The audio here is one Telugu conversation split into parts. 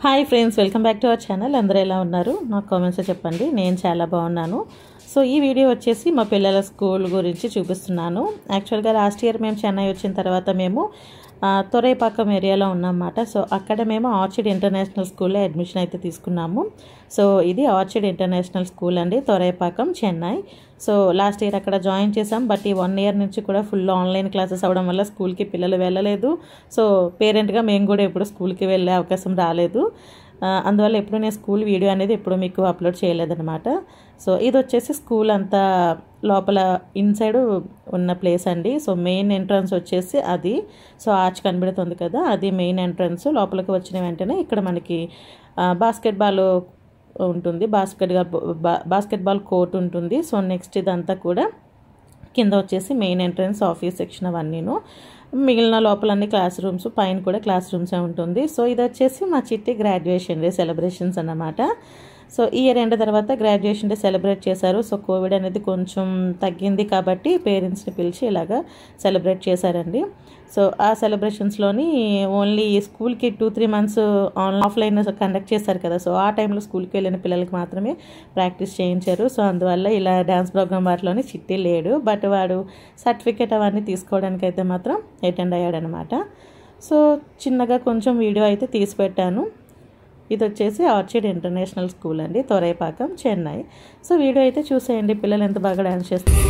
Hi friends welcome back to our channel అందరూ ఎలా ఉన్నారు నాకు కామెంట్స్ చెప్పండి నేను చాలా బాగున్నాను సో ఈ వీడియో వచ్చేసి మా పిల్లల స్కూల్ గురించి చూపిస్తున్నాను యాక్చువల్గా లాస్ట్ ఇయర్ మేము చెన్నై వచ్చిన తర్వాత మేము ఆ, తొరైపాకం ఏరియాలో ఉన్నామన్నమాట సో అక్కడ మేము ఆర్చిడ్ ఇంటర్నేషనల్ స్కూల్లో అడ్మిషన్ అయితే తీసుకున్నాము సో ఇది ఆర్చిడ్ ఇంటర్నేషనల్ స్కూల్ అండి Thoraipakkam Chennai so last year అక్కడ జాయిన్ చేసాం బట్ ఈ వన్ ఇయర్ నుంచి కూడా ఫుల్ ఆన్లైన్ క్లాసెస్ అవ్వడం వల్ల స్కూల్కి పిల్లలు వెళ్ళలేదు సో పేరెంట్గా మేము కూడా ఎప్పుడు స్కూల్కి వెళ్ళే అవకాశం రాలేదు ఆ, అందువల్ల ఎప్పుడు నేను స్కూల్ వీడియో అనేది ఎప్పుడు మీకు అప్లోడ్ చేయలేదన్నమాట సో ఇది వచ్చేసి స్కూల్ అంతా లోపల ఇన్సైడ్ ఉన్న ప్లేస్ అండి సో మెయిన్ ఎంట్రన్స్ వచ్చేసి అది సో ఆర్చ్ కనబడుతుంది కదా అది మెయిన్ ఎంట్రన్స్ లోపలికి వచ్చిన వెంటనే ఇక్కడ మనకి బాస్కెట్బాల్ ఉంటుంది బాస్కెట్ బాస్కెట్బాల్ కోర్ట్ ఉంటుంది సో నెక్స్ట్ ఇదంతా కూడా కింద వచ్చేసి మెయిన్ ఎంట్రన్స్ ఆఫీస్ సెక్షన్ అవన్నీను మిగిలిన లోపల అన్ని క్లాస్ రూమ్స్ పైన కూడా క్లాస్ రూమ్సే ఉంటుంది సో ఇది వచ్చేసి మా చిట్టి గ్రాడ్యుయేషన్ డే సెలబ్రేషన్స్ అన్నమాట సో ఈ ఇయర్ ఎండ్ తర్వాత గ్రాడ్యుయేషన్ డే సెలబ్రేట్ చేశారు సో కోవిడ్ అనేది కొంచెం తగ్గింది కాబట్టి పేరెంట్స్ని పిలిచి ఇలాగా సెలబ్రేట్ చేశారండి సో ఆ సెలబ్రేషన్స్లోని ఓన్లీ స్కూల్కి two three months on offline conduct చేశారు కదా సో ఆ టైంలో స్కూల్కి వెళ్ళిన పిల్లలకి మాత్రమే ప్రాక్టీస్ చేయించారు సో అందువల్ల ఇలా డ్యాన్స్ ప్రోగ్రామ్ వాటిలోని చిట్టి లేడు బట్ వాడు సర్టిఫికేట్ అవన్నీ తీసుకోవడానికి అయితే మాత్రం అటెండ్ అయ్యాడనమాట సో చిన్నగా కొంచెం వీడియో అయితే తీసి పెట్టాను ఇది వచ్చేసి ఆర్చిడ్ ఇంటర్నేషనల్ స్కూల్ అండి తొరైపాకం చెన్నై సో వీడియో అయితే చూసేయండి పిల్లలు ఎంత బాగా డాన్స్ చేస్తారు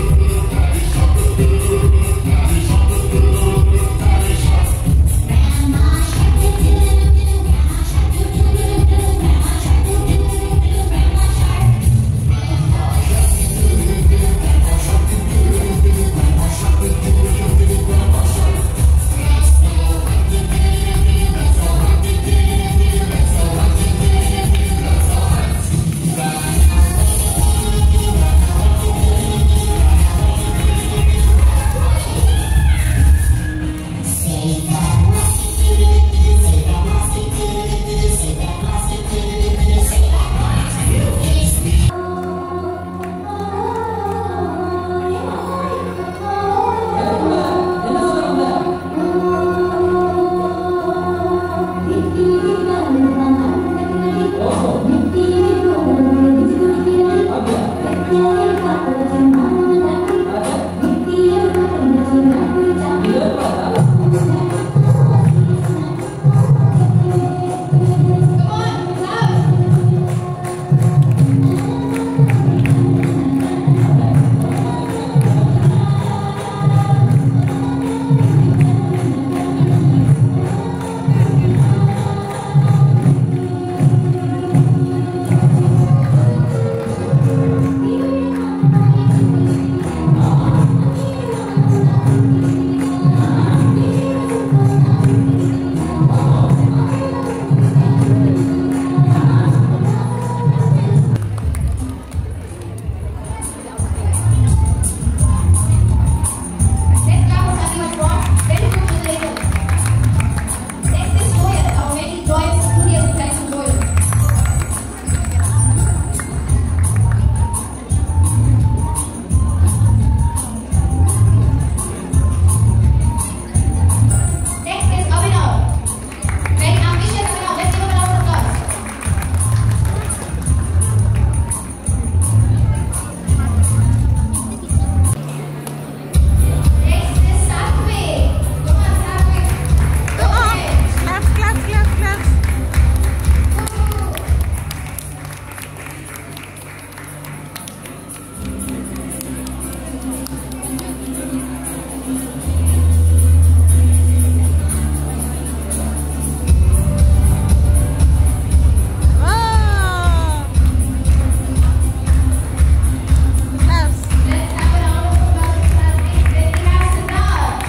Next class was nothing but wrong. Very good to the label. Next is Joel, our very joyous studious intellectual Joel. Next is Abhinav. Very ambitious Abhinav. Let's give him a round of applause. Next is Satvik. Come on, Satvik. Come on. Claps claps claps claps Let's have a round of applause for Satvik. Then we have Siddharth.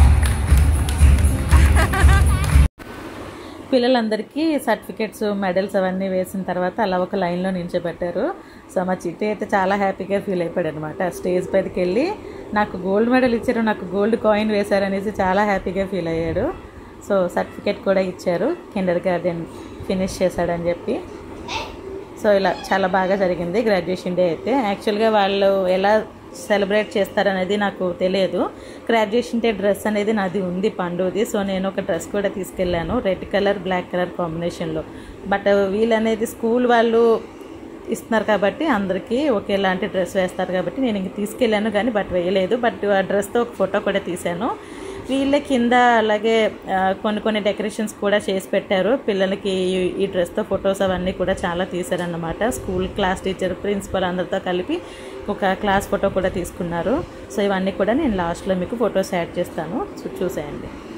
పిల్లలందరికీ సర్టిఫికెట్స్ మెడల్స్ అవన్నీ వేసిన తర్వాత అలా ఒక లైన్లో నిల్చోబెట్టారు సో మా చిట్టి అయితే చాలా హ్యాపీగా ఫీల్ అయిపోయాడు అనమాట స్టేజ్ పైకి వెళ్ళి నాకు గోల్డ్ మెడల్ ఇచ్చారు నాకు గోల్డ్ కాయిన్ వేశారు అనేసి చాలా హ్యాపీగా ఫీల్ అయ్యాడు సో సర్టిఫికెట్ కూడా ఇచ్చారు కిండర్ గార్డెన్ ఫినిష్ చేశాడని చెప్పి సో ఇలా చాలా బాగా జరిగింది గ్రాడ్యుయేషన్ డే అయితే యాక్చువల్గా వాళ్ళు ఎలా సెలబ్రేట్ చేస్తారనేది నాకు తెలియదు గ్రాడ్యుయేషన్ డే డ్రెస్ అనేది నాది ఉంది పండుది సో నేను ఒక డ్రెస్ కూడా తీసుకెళ్ళాను రెడ్ కలర్ బ్లాక్ కలర్ కాంబినేషన్లో బట్ వీళ్ళనేది స్కూల్ వాళ్ళు ఇస్తున్నారు కాబట్టి అందరికీ ఒకేలాంటి డ్రెస్ వేస్తారు కాబట్టి నేను ఇంక తీసుకెళ్ళాను కానీ బట్ వేయలేదు బట్ ఆ డ్రెస్తో ఒక ఫోటో కూడా తీశాను వీళ్ళ కింద అలాగే ఆ, కొన్ని కొన్ని డెకరేషన్స్ కూడా చేసి పెట్టారు పిల్లలకి ఈ- ఈ డ్రెస్తో ఫొటోస్ అవన్నీ కూడా చాలా తీశారన్నమాట స్కూల్ క్లాస్ టీచర్ ప్రిన్సిపల్ అందరితో కలిపి ఒక క్లాస్ ఫోటో కూడా తీసుకున్నారు సో ఇవన్నీ కూడా నేను లాస్ట్లో మీకు ఫొటోస్ యాడ్ చేస్తాను చూ- చూసేయండి